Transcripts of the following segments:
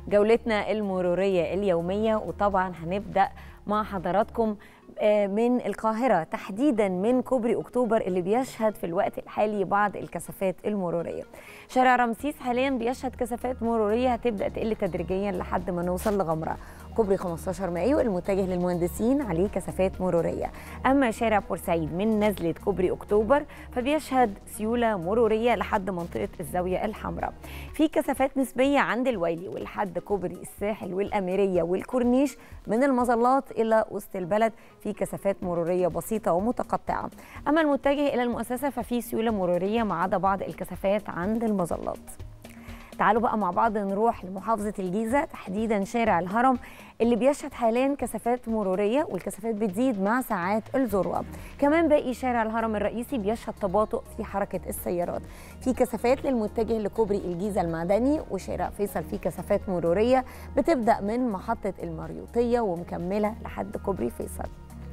جولتنا المرورية اليومية وطبعا هنبدأ مع حضراتكم آه، من القاهرة تحديدا من كوبري أكتوبر اللي بيشهد في الوقت الحالي بعض الكثافات المرورية شارع رمسيس حاليا بيشهد كثافات مرورية هتبدأ تقل تدريجيا لحد ما نوصل لغمرة كوبري 15 مايو المتجه للمهندسين عليه كثافات مرورية أما شارع بورسعيد من نزلة كوبري أكتوبر فبيشهد سيولة مرورية لحد منطقة الزاوية الحمراء في كثافات نسبية عند الويلي ولحد كوبري الساحل والأميرية والكورنيش من المظلات إلى وسط البلد في كثافات مرورية بسيطة ومتقطعة أما المتجه إلى المؤسسة ففي سيولة مرورية ما عدا بعض الكثافات عند المظلات تعالوا بقى مع بعض نروح لمحافظة الجيزة تحديدا شارع الهرم اللي بيشهد حاليا كثافات مرورية والكثافات بتزيد مع ساعات الذروة كمان باقي شارع الهرم الرئيسي بيشهد تباطؤ في حركة السيارات في كثافات للمتجه لكوبري الجيزة المعدني وشارع فيصل فيه كثافات مرورية بتبدأ من محطة المريوطية ومكملة لحد كوبري فيصل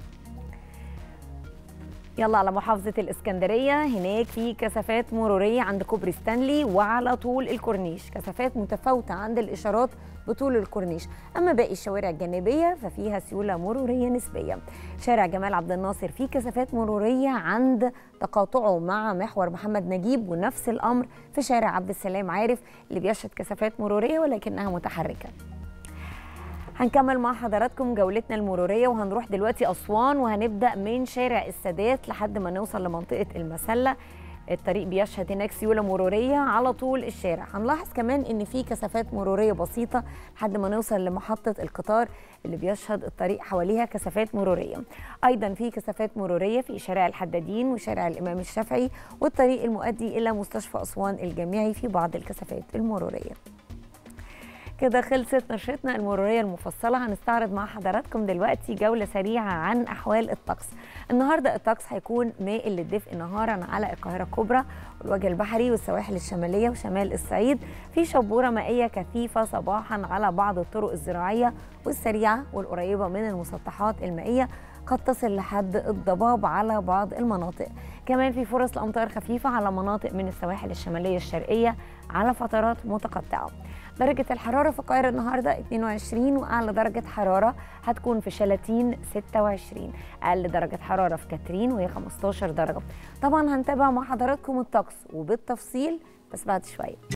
يلا على محافظة الإسكندرية هناك في كثافات مرورية عند كوبري ستانلي وعلى طول الكورنيش كثافات متفاوتة عند الإشارات بطول الكورنيش أما باقي الشوارع الجانبية ففيها سيولة مرورية نسبية شارع جمال عبد الناصر فيه كثافات مرورية عند تقاطعه مع محور محمد نجيب ونفس الأمر في شارع عبد السلام عارف اللي بيشهد كثافات مرورية ولكنها متحركة هنكمل مع حضراتكم جولتنا المرورية وهنروح دلوقتي أسوان وهنبدأ من شارع السادات لحد ما نوصل لمنطقة المسلة الطريق بيشهد هناك سيولة مرورية على طول الشارع هنلاحظ كمان ان في كثافات مرورية بسيطة لحد ما نوصل لمحطة القطار اللي بيشهد الطريق حواليها كثافات مرورية ايضا في كثافات مرورية في شارع الحدادين وشارع الامام الشافعي والطريق المؤدي الى مستشفى اسوان الجامعي في بعض الكثافات المرورية كده خلصت نشرتنا المرورية المفصلة هنستعرض مع حضراتكم دلوقتي جولة سريعة عن أحوال الطقس النهاردة الطقس هيكون مائل للدفء نهارا على القاهرة الكبرى والوجه البحري والسواحل الشمالية وشمال الصعيد في شبورة مائية كثيفة صباحا على بعض الطرق الزراعية والسريعة والقريبة من المسطحات المائية قد تصل لحد الضباب على بعض المناطق كمان في فرص لأمطار خفيفة على مناطق من السواحل الشمالية الشرقية على فترات متقطعة درجة الحرارة في القاهرة النهاردة 22 وأعلى درجة حرارة هتكون في شلاتين 26 أقل درجة حرارة في كاترين وهي 15 درجة طبعا هنتابع مع حضراتكم الطقس وبالتفصيل بس بعد شوية